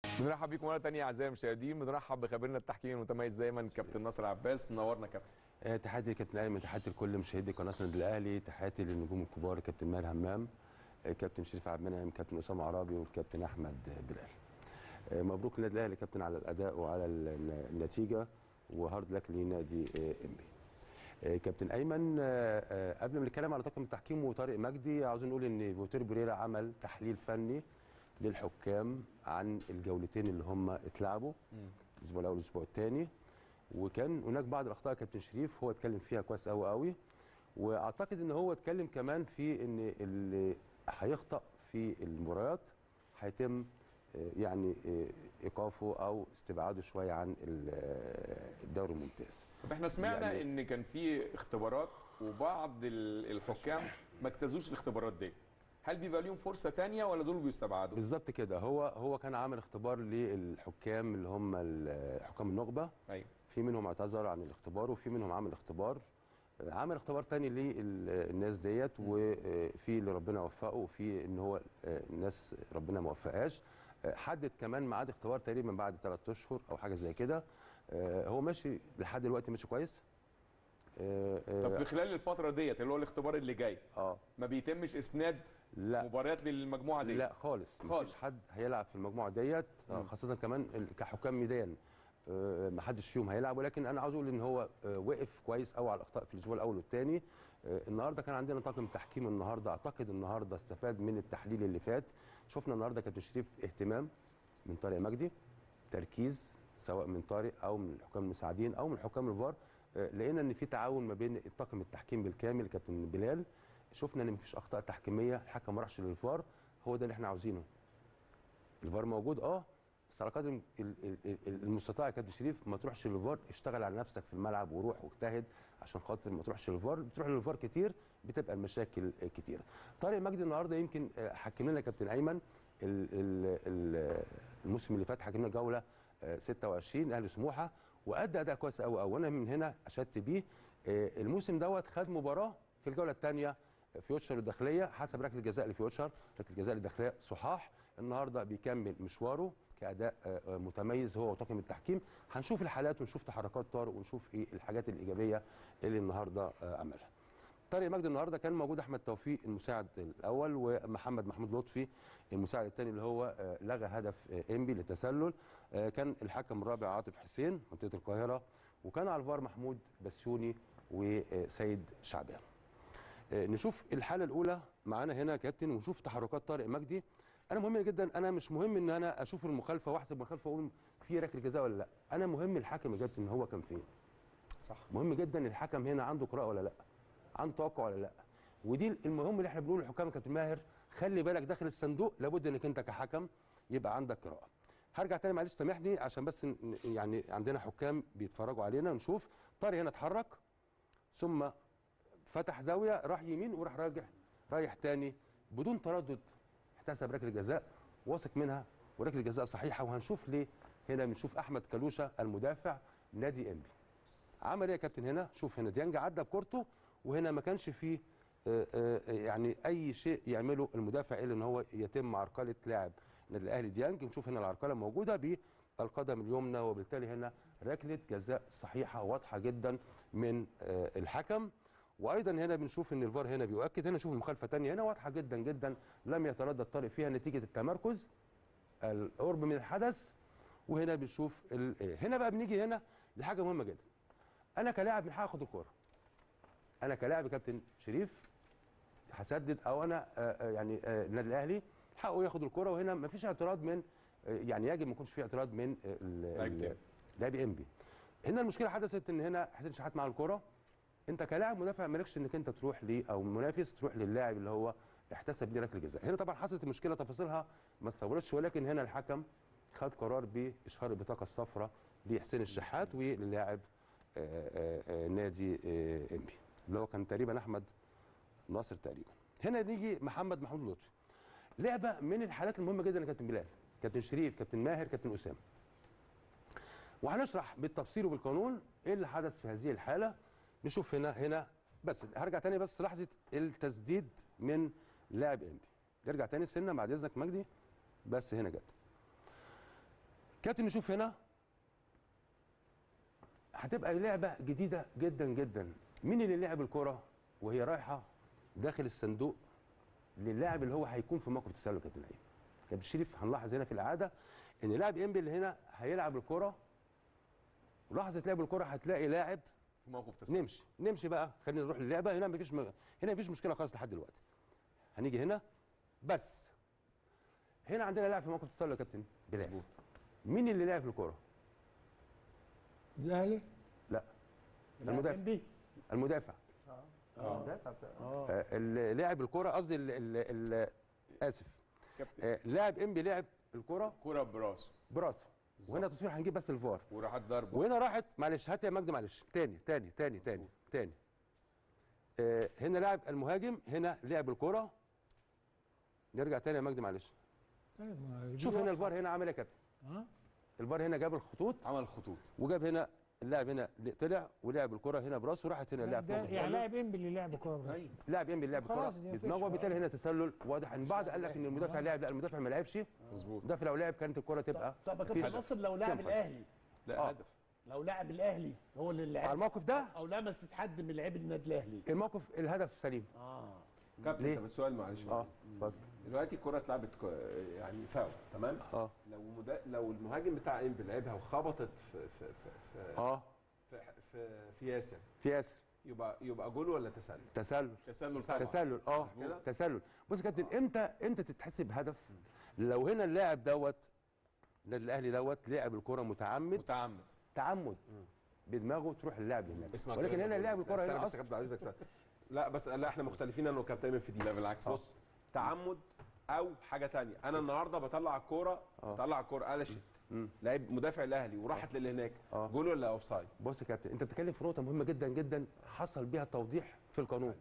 بنرحب بيكم مره ثانيه اعزائي المشاهدين بنرحب بخبيرنا التحكيمي المتميز دايما كابتن ناصر عباس نورنا كابتن آه، تحياتي لكابتن ايمن تحياتي لكل مشاهدي قناه النادي الاهلي تحياتي للنجوم الكبار كابتن ماهر همام آه، كابتن شريف عبد المنعم كابتن اسامه عرابي والكابتن احمد بلال آه، مبروك للنادي الاهلي كابتن على الاداء وعلى ال- النتيجه وهارد لك لنادي آه، انبي آه، كابتن ايمن آه، آه، قبل ما نتكلم على طاقم التحكيم وطارق مجدي عاوزين نقول ان فوتير بريرا عمل تحليل فني للحكام عن الجولتين اللي هم اتلعبوا الاسبوع الاول والاسبوع الثاني وكان هناك بعض الاخطاء يا كابتن شريف هو اتكلم فيها كويس قوي قوي واعتقد ان هو اتكلم كمان في ان اللي هيخطا في المباريات هيتم آه، يعني آه، ايقافه او استبعاده شويه عن ال- آه، الدوري الممتاز طب احنا سمعنا يعني- ان كان في اختبارات وبعض ال- الحكام ما اجتازوش الاختبارات دي هل بيبقى ليهم فرصه ثانيه ولا دول بيستبعدوا بالظبط كده هو هو كان عامل اختبار للحكام اللي هم ال- حكام النخبه ايوه في منهم اعتذر عن الاختبار وفي منهم عمل اختبار آه، عمل اختبار تاني للناس ديت وفي اللي ربنا وفقه وفي ان هو آه، الناس ربنا ما وفقهاش آه، حدد كمان ميعاد اختبار تقريبا بعد ثلاث اشهر او حاجه زي كده آه، هو ماشي لحد دلوقتي ماشي كويس آه، آه، طب في خلال الفتره ديت اللي هو الاختبار اللي جاي اه ما بيتمش اسناد لا مباريات للمجموعه دي لا خالص خالص. خالص حد هيلعب في المجموعه ديت آه، خاصه كمان ال- كحكام ميدان آه، ما حدش فيهم هيلعب ولكن انا عاوز اقول ان هو آه، وقف كويس قوي على الاخطاء في الاسبوع الاول والثاني النهارده كان عندنا طاقم تحكيم النهارده اعتقد النهارده استفاد من التحليل اللي فات شفنا النهارده كابتن شريف اهتمام من طارق مجدي تركيز سواء من طارق او من الحكام المساعدين او من حكام الفار آه، لقينا ان في تعاون ما بين الطاقم التحكيم بالكامل كابتن بلال شفنا ان مفيش اخطاء تحكيميه الحكم ما راحش للفار هو ده اللي احنا عاوزينه الفار موجود اه بس على قدر ال- ال- ال- المستطاع يا كابتن شريف ما تروحش للفار اشتغل على نفسك في الملعب وروح واجتهد عشان خاطر ما تروحش للفار بتروح للفار كتير بتبقى المشاكل آه، كتيره طارق مجدي النهارده يمكن آه، حكم لنا كابتن ايمن ال- ال- ال- الموسم اللي فات حكم لنا جوله آه، 26 اهلي سموحه وادى اداء كويس قوي قوي وانا من هنا اشدت بيه آه، الموسم دوت خد مباراه في الجوله الثانيه فيوتشر الداخليه حسب ركله الجزاء لفيوتشر ركله الجزاء للداخليه صحاح النهارده بيكمل مشواره كاداء آه، آه، متميز هو وطاقم التحكيم هنشوف الحالات ونشوف تحركات طارق ونشوف ايه الحاجات الايجابيه اللي النهارده آه، عملها طارق مجدي النهارده كان موجود احمد توفيق المساعد الاول ومحمد محمود لطفي المساعد الثاني اللي هو آه، لغى هدف آه، انبي للتسلل آه، كان الحكم الرابع عاطف حسين منطقه القاهره وكان على الفار محمود بسيوني وسيد شعبان آه، نشوف الحاله الاولى معانا هنا يا كابتن ونشوف تحركات طارق مجدي انا مهم جدا انا مش مهم ان انا اشوف المخالفه واحسب المخالفه واقول في ركله جزاء ولا لا انا مهم الحكم يا كابتن هو كان فين صح مهم جدا الحكم هنا عنده قراءه ولا لا عنده توقع ولا لا ودي المهم اللي احنا بنقوله للحكام يا كابتن ماهر خلي بالك داخل الصندوق لابد انك انت كحكم يبقى عندك قراءه هرجع تاني معلش سامحني عشان بس ن- يعني عندنا حكام بيتفرجوا علينا نشوف طارق هنا اتحرك ثم فتح زاويه راح يمين وراح راجع رايح تاني بدون تردد احتسب ركله جزاء واثق منها وركله جزاء صحيحه وهنشوف ليه هنا بنشوف احمد كلوشه المدافع نادي انبي عمل ايه يا كابتن هنا شوف هنا ديانج عدى بكورته وهنا ما كانش فيه آه، آه، يعني اي شيء يعمله المدافع الا ان هو يتم عرقله لاعب النادي الاهلي ديانج نشوف هنا العرقله موجوده بالقدم اليمنى وبالتالي هنا ركله جزاء صحيحه واضحه جدا من آه، الحكم وايضا هنا بنشوف ان الفار هنا بيؤكد هنا شوف المخالفه ثانيه هنا واضحه جدا جدا لم يتردد طارق فيها نتيجه التمركز القرب من الحدث وهنا بنشوف ال- آه، هنا بقى بنيجي هنا لحاجه مهمه جدا انا كلاعب من حقي اخد الكوره انا كلاعب يا كابتن شريف هسدد او انا آه، آه، يعني آه، النادي الاهلي حقه ياخد الكوره وهنا ما فيش اعتراض من آه، يعني يجب ما يكونش في اعتراض من آه، ال- لاعب ال- تاني. لاعب انبي هنا المشكله حدثت ان هنا حسين شحات مع الكوره انت كلاعب مدافع مالكش انك انت تروح ليه او منافس تروح للاعب اللي هو احتسب ليه ركله جزاء هنا طبعا حصلت المشكله تفاصيلها ما تصورتش ولكن هنا الحكم خد قرار باشهار البطاقه الصفراء لحسين الشحات وللاعب آه، آه، آه، نادي آه، انبي اللي هو كان تقريبا احمد ناصر تقريبا هنا نيجي محمد محمود لطفي لعبه من الحالات المهمه جدا يا كابتن بلال كابتن شريف كابتن ماهر كابتن اسامه وهنشرح بالتفصيل وبالقانون ايه اللي حدث في هذه الحاله نشوف هنا هنا بس هرجع تاني بس لحظه التسديد من لاعب انبي نرجع تاني سنه بعد اذنك مجدي بس هنا جت كابتن نشوف هنا هتبقى لعبه جديده جدا جدا مين اللي لعب الكره وهي رايحه داخل الصندوق للاعب اللي هو هيكون في موقف تسلل كابتن ايمن كابتن شريف هنلاحظ هنا في العاده ان لاعب انبي اللي هنا هيلعب الكره لحظه لعب الكره هتلاقي لاعب في موقف تسلل نمشي نمشي بقى خلينا نروح للعبه هنا مفيش م... هنا مفيش مشكله خالص لحد دلوقتي هنيجي هنا بس هنا عندنا لاعب في موقف تسلل يا كابتن بلال مظبوط مين اللي لعب في الكوره الاهلي لا المدافع بي المدافع المدافع بتاع آه، اللي لعب الكوره قصدي ال- ال- ال- اسف كابتن آه، لاعب انبي لعب الكوره كرة براسه براسه وهنا تصوير هنجيب بس الفار وراحت ضربه وهنا راحت معلش هات يا مجدي معلش تاني تاني تاني تاني تاني آه هنا لاعب المهاجم هنا لعب الكرة نرجع تاني يا مجدي معلش أيوة، ما دي شوف هنا واضحة. الفار هنا عمل ايه يا كابتن ها الفار هنا جاب الخطوط عمل خطوط وجاب هنا اللاعب هنا طلع ولعب الكرة هنا براسه وراحت هنا اللاعب ده فوق يعني التسلل. لاعب انبي اللي لعب كوره براسه. لاعب يمين لعب الكرة خلاص، دي مفيش بدماغه بقى. وبالتالي هنا تسلل واضح ان بعض قال لك ان المدافع لعب لا المدافع ما لعبش مظبوط المدافع لو لعب كانت الكرة تبقى طب يا مفيش كابتن ناصر لو لاعب تنفع. الاهلي لا آه. هدف لو لاعب الاهلي هو اللي لعب على الموقف ده او لمست حد من لعيبه النادي الاهلي الموقف الهدف سليم اه كابتن ليه؟ طب السؤال معلش اه اتفضل دلوقتي الكره اتلعبت ك- يعني فاول تمام اه لو مدا... لو المهاجم بتاع انبي لعبها وخبطت في في في في, اه في, في, في ياسر في ياسر يبقى يبقى جول ولا تسلل؟ تسلل تسلل طبعا تسلل اه كده؟ تسلل بص يا كابتن امتى امتى تتحسب هدف لو هنا اللاعب دوت النادي الاهلي دوت لعب الكره متعمد متعمد تعمد بدماغه تروح اللاعب هناك اسمع ولكن كلام هنا بقول. اللاعب الكره استنى هنا بس يا اصلا كابتن عايزك سؤال. لا بس لا احنا مختلفين انا وكابتن ايمن في دي لا بالعكس بص تعمد او حاجه تانية انا النهارده بطلع الكوره آه. بطلع الكوره قلشت مم. لعيب مدافع الاهلي وراحت للي هناك آه. جول ولا اوف سايد؟ بص يا كابتن انت بتتكلم في نقطه مهمه جدا جدا حصل بيها توضيح في القانون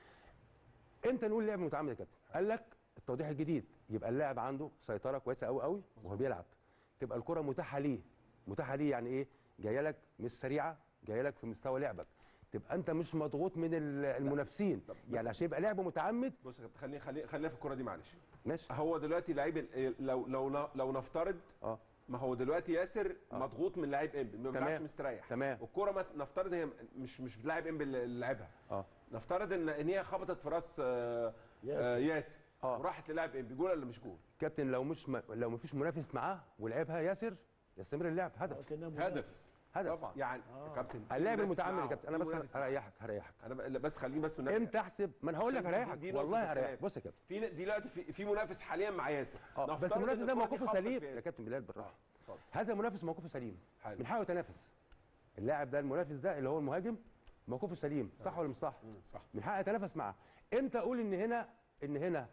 امتى نقول لعب متعمد يا كابتن قال لك التوضيح الجديد يبقى اللاعب عنده سيطره كويسه قوي قوي وهو بيلعب تبقى الكره متاحه ليه متاحه ليه يعني ايه جايه لك مش سريعه جايه لك في مستوى لعبك تبقى انت مش مضغوط من ال- المنافسين طب بس- يعني عشان يبقى لعب متعمد بص يا كابتن خلينا خلينا خلينا في الكوره دي معلش ماشي هو دلوقتي لعيب ال- لو لو لو نفترض اه ما هو دلوقتي ياسر آه. مضغوط من لاعب انبي ما تمام. بيلعبش مستريح تمام. والكوره مثلا نفترض هي مش مش لاعب انبي اللي لعبها اه نفترض ان ان هي خبطت في راس آه، آه، ياسر آه. وراحت للاعب انبي جول ولا مش جول؟ كابتن لو مش م... لو مفيش منافس معاه ولعبها ياسر يستمر اللعب هدف كأنها منافس. هدف هدف طبعا يعني يا كابتن اللاعب في المتعمد يا منافس كابتن انا معاه، بس في منافس معاه. هريحك هريحك انا ب- بس خليني بس في النبي. امتى احسب ما انا هقول لك عشان دي- هريحك دي نقطة والله الكلام. هريحك بص يا كابتن في دلوقتي في, في منافس حاليا مع ياسر اه بس نفترض المنافس إن ده الكرة دي موقفه خبطت سليم في يا ياسر. كابتن بلال بالراحه اتفضل. هذا منافس موقفه سليم حلو. من حقه يتنافس اللاعب ده المنافس ده اللي هو المهاجم موقفه سليم صح ولا مش صح صح من حقه يتنافس معاه امتى اقول ان هنا ان هنا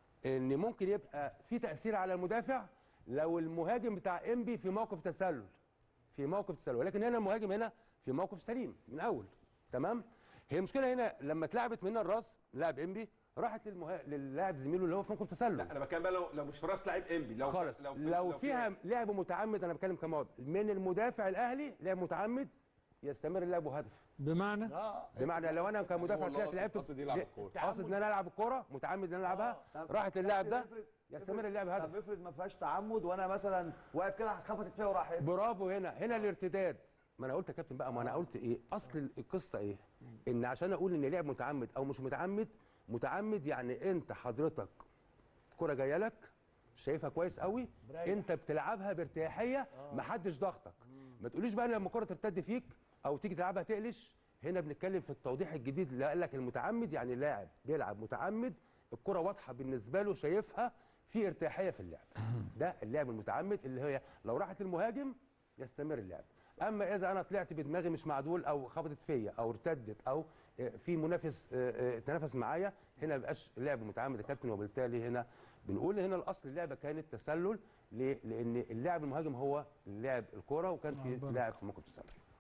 ان ممكن يبقى في تاثير على المدافع لو المهاجم بتاع انبي في موقف تسلل في موقف تسلل ولكن هنا المهاجم هنا في موقف سليم من اول تمام هي المشكله هنا لما اتلعبت من الراس لاعب انبي راحت للمها... للاعب زميله اللي هو في موقف تسلل لا انا بتكلم بقى لو لو مش في راس لاعب انبي لو خالص لو, لو, في- لو في فيها ياسر. لعب متعمد انا بتكلم كماضي من المدافع الاهلي لعب متعمد يستمر اللعب هدف بمعنى اه بمعنى لو انا كمدافع هو اللي طلعت قصد- لعبت قصد يلعب الكورة. قاصد ان انا العب الكوره متعمد ان انا العبها طب- راحت للاعب ده افرض- يستمر افرض- اللعب طب هدف افرض ما فيهاش تعمد وانا مثلا واقف كده خبطت فيها وراح برافو هنا هنا الارتداد ما انا قلت يا كابتن بقى ما انا قلت ايه اصل القصه ايه ان عشان اقول ان لعب متعمد او مش متعمد متعمد يعني انت حضرتك كرة جايه لك شايفها كويس قوي مريح. انت بتلعبها بارتياحيه ما حدش ضغطك ما تقوليش بقى لما الكره ترتد فيك او تيجي تلعبها تقلش هنا بنتكلم في التوضيح الجديد اللي قال لك المتعمد يعني لاعب بيلعب متعمد الكره واضحه بالنسبه له شايفها في ارتياحيه في اللعب ده اللعب المتعمد اللي هي لو راحت المهاجم يستمر اللعب اما اذا انا طلعت بدماغي مش معدول او خبطت فيا او ارتدت او آه، في منافس آه، آه، تنافس معايا هنا ما بيبقاش لعب متعمد يا كابتن وبالتالي هنا بنقول هنا الاصل اللعبه كانت تسلل ليه؟ لان اللاعب المهاجم هو لاعب الكره وكان في بركة. لاعب في موقف تسلل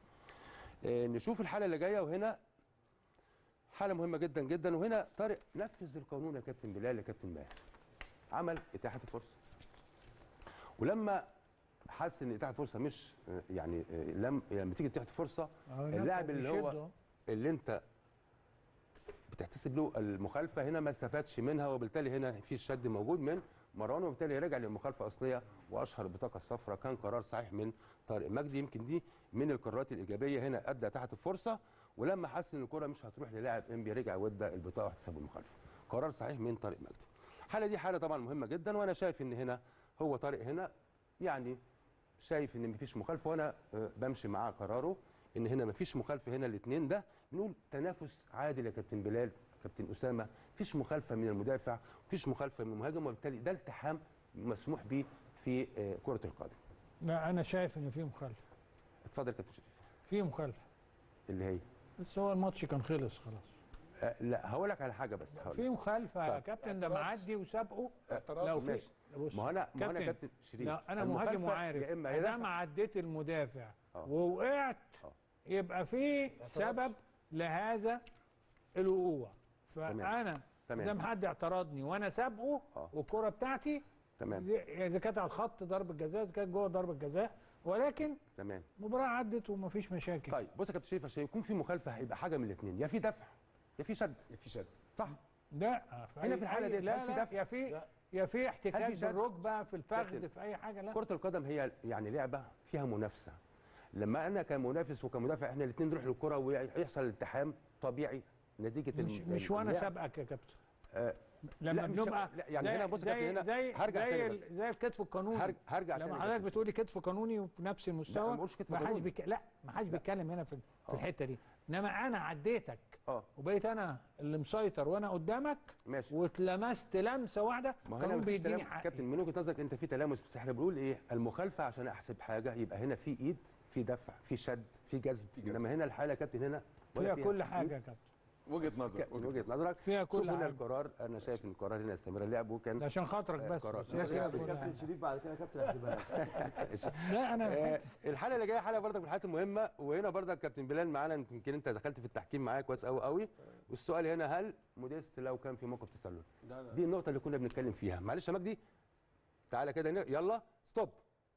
آه، نشوف الحاله اللي جايه وهنا حاله مهمه جدا جدا وهنا طارق نفذ القانون يا كابتن بلال يا كابتن ماهر عمل اتاحه الفرصه ولما حس ان اتاحه الفرصه مش آه، يعني آه، لم لما تيجي اتاحه الفرصه أهو اللاعب اللي هو بيشده. اللي انت بتحتسب له المخالفه هنا ما استفادش منها وبالتالي هنا في الشد موجود من مروان وبالتالي رجع للمخالفه اصليه واشهر البطاقه الصفراء كان قرار صحيح من طارق مجدي يمكن دي من القرارات الايجابيه هنا ادى تحت الفرصه ولما حس ان الكره مش هتروح للاعب انبي رجع وادى البطاقه واحتساب المخالفه قرار صحيح من طارق مجدي الحاله دي حاله طبعا مهمه جدا وانا شايف ان هنا هو طارق هنا يعني شايف ان مفيش مخالفه وانا آه، بمشي معاه قراره ان هنا مفيش مخالفه هنا الاثنين ده بنقول تنافس عادل يا كابتن بلال كابتن اسامه مفيش مخالفه من المدافع مفيش مخالفه من المهاجم وبالتالي ده التحام مسموح به في آه، كره القدم لا انا شايف ان في مخالفه اتفضل يا كابتن شريف في مخالفه اللي هي بس هو الماتش كان خلص خلاص آه، لا هقول لك على حاجه بس هقول في مخالفه يا طيب. كابتن ده معدي وسابقه اعتراض. لو في ماشي. بص ما هو انا ما هو انا كابتن، كابتن شريف لا انا المخالفة مهاجم وعارف يا اما ادام يدافع عديت المدافع آه. ووقعت آه. يبقى في سبب لهذا الوقوع فانا تمام. قدام حد اعترضني وانا سابقه آه. والكره والكره بتاعتي تمام دي- اذا كانت على الخط ضربه جزاء اذا كانت جوه ضربه جزاء ولكن تمام المباراه عدت ومفيش مشاكل طيب بص يا كابتن شريف عشان يكون في مخالفه هيبقى حاجه من الاثنين يا في دفع يا في شد في شد صح ده هنا في الحالة دي لا هل في لا دفع؟ يا في يا في احتكاك هل في شد؟ بالركبه في الفخذ كابتن. في اي حاجه لا كرة القدم هي يعني لعبة فيها منافسة لما أنا كمنافس وكمدافع إحنا الاثنين نروح للكرة ويحصل التحام طبيعي نتيجة مش الم- مش وانا اللعب. سابقك يا كابتن آه، لما لا، مش- بنبقى لا، يعني زي- هنا بص يا كابتن زي هنا زي هرجع زي تاني ال- بس. زي الكتف القانوني هرج- هرجع تاني لما يا حضرتك كابتن بتقولي كتف قانوني وفي نفس لا، ما المستوى بقولش كتف ما حدش قانوني. بيك... لا ما حدش بيتكلم هنا في في الحته دي انما انا عديتك اه وبقيت انا اللي مسيطر وانا قدامك ماشي واتلمست لمسه واحده ما هو هنا القانون مفيش بيديني تلامس. حقي كابتن من وجهة نظرك أنت في تلامس بس إحنا بنقول إيه المخالفة عشان أحسب حاجة يبقى هنا في إيد في دفع في شد في جذب في جذب. إنما هنا الحالة يا كابتن هنا ولا فيها كل تحقيق. حاجه يا كابتن وجهه نظر ك- من وجهة نظرك فيها كل شوف هنا حاجة. القرار أنا شايف إن القرار هنا استمر اللعب وكان ده عشان خاطرك آه، بس قرار. بس هي بس فيها يا كل كابتن حاجة. شريف بعد كده كابتن احسبها لك لا انا آه، الحلقه اللي جايه حلقه برضك من الحلقات المهمه وهنا برضك كابتن بلال معانا يمكن انت دخلت في التحكيم معايا كويس قوي قوي والسؤال هنا هل موديست لو كان في موقف تسلل دي النقطه اللي كنا بنتكلم فيها معلش يا مجدي تعالى كده ن- يلا ستوب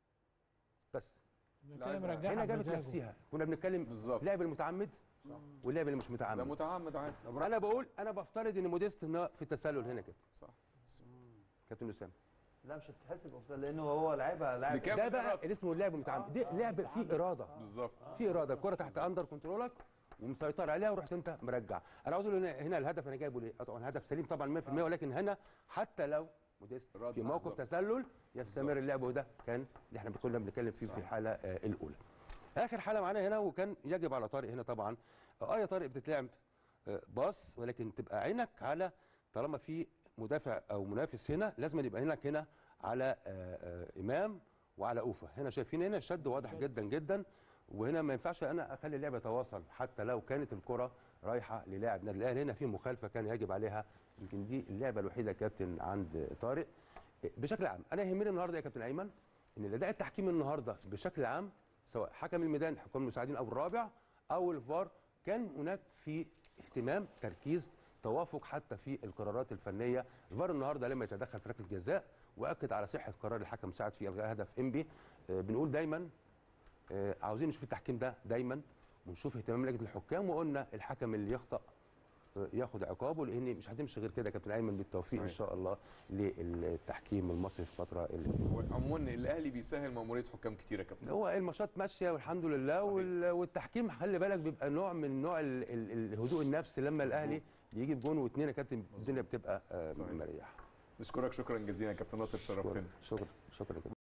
بس كده مرجعها هنا جابت بمزاجه. نفسها كنا بنتكلم بالظبط. لعب المتعمد واللعب اللي مش ده متعمد متعمد عادي انا بقول انا بفترض ان موديست إن في تسلل هنا كده صح كابتن اسامه لا مش هتتحسب اوفسايد لانه هو لعبها لاعب بكام ده بقى إرادة. اللي اسمه اللعب المتعمد دي لعب فيه اراده بالظبط في اراده الكره تحت اندر كنترولك ومسيطر عليها ورحت انت مرجع انا عاوز اقول هنا هنا الهدف انا جايبه ليه طبعا هدف سليم طبعا 100% ولكن هنا حتى لو موديست إرادة في موقف بالظبط. تسلل يستمر اللعب وده كان اللي احنا كنا بنتكلم فيه في الحاله آه، الاولى اخر حاله معانا هنا وكان يجب على طارق هنا طبعا اه يا طارق بتتلعب آه، باص ولكن تبقى عينك على طالما في مدافع او منافس هنا لازم يبقى هناك هنا على آه، آه، امام وعلى اوفا هنا شايفين هنا الشد واضح جدا جدا وهنا ما ينفعش انا اخلي اللعبه يتواصل حتى لو كانت الكره رايحه للاعب نادي الاهلي هنا في مخالفه كان يجب عليها يمكن دي اللعبه الوحيده يا كابتن عند طارق بشكل عام انا يهمني النهارده يا كابتن ايمن ان الاداء التحكيمي النهارده بشكل عام سواء حكم الميدان حكام المساعدين او الرابع او الفار كان هناك في اهتمام تركيز توافق حتى في القرارات الفنيه الفار النهارده لما يتدخل في ركله جزاء واكد على صحه قرار الحكم المساعد في الغاء هدف انبي آه، بنقول دايما آه، عاوزين نشوف التحكيم ده دايما ونشوف اهتمام لجنه الحكام وقلنا الحكم اللي يخطأ آه، ياخد عقابه لان مش هتمشي غير كده يا كابتن ايمن بالتوفيق ان صحيح. شاء الله للتحكيم المصري في الفتره اللي عموما الاهلي بيسهل ماموريه حكام كتير يا كابتن هو الماتشات ماشيه والحمد لله صحيح. وال- والتحكيم خلي بالك بيبقى نوع من نوع ال- ال- الهدوء النفسي لما الاهلي بيجي بجون واثنين يا كابتن الدنيا بتبقى آه، صحيح. مريحه نشكرك شكرا جزيلا يا كابتن ناصر شرفتنا شكرا شكرا كابتن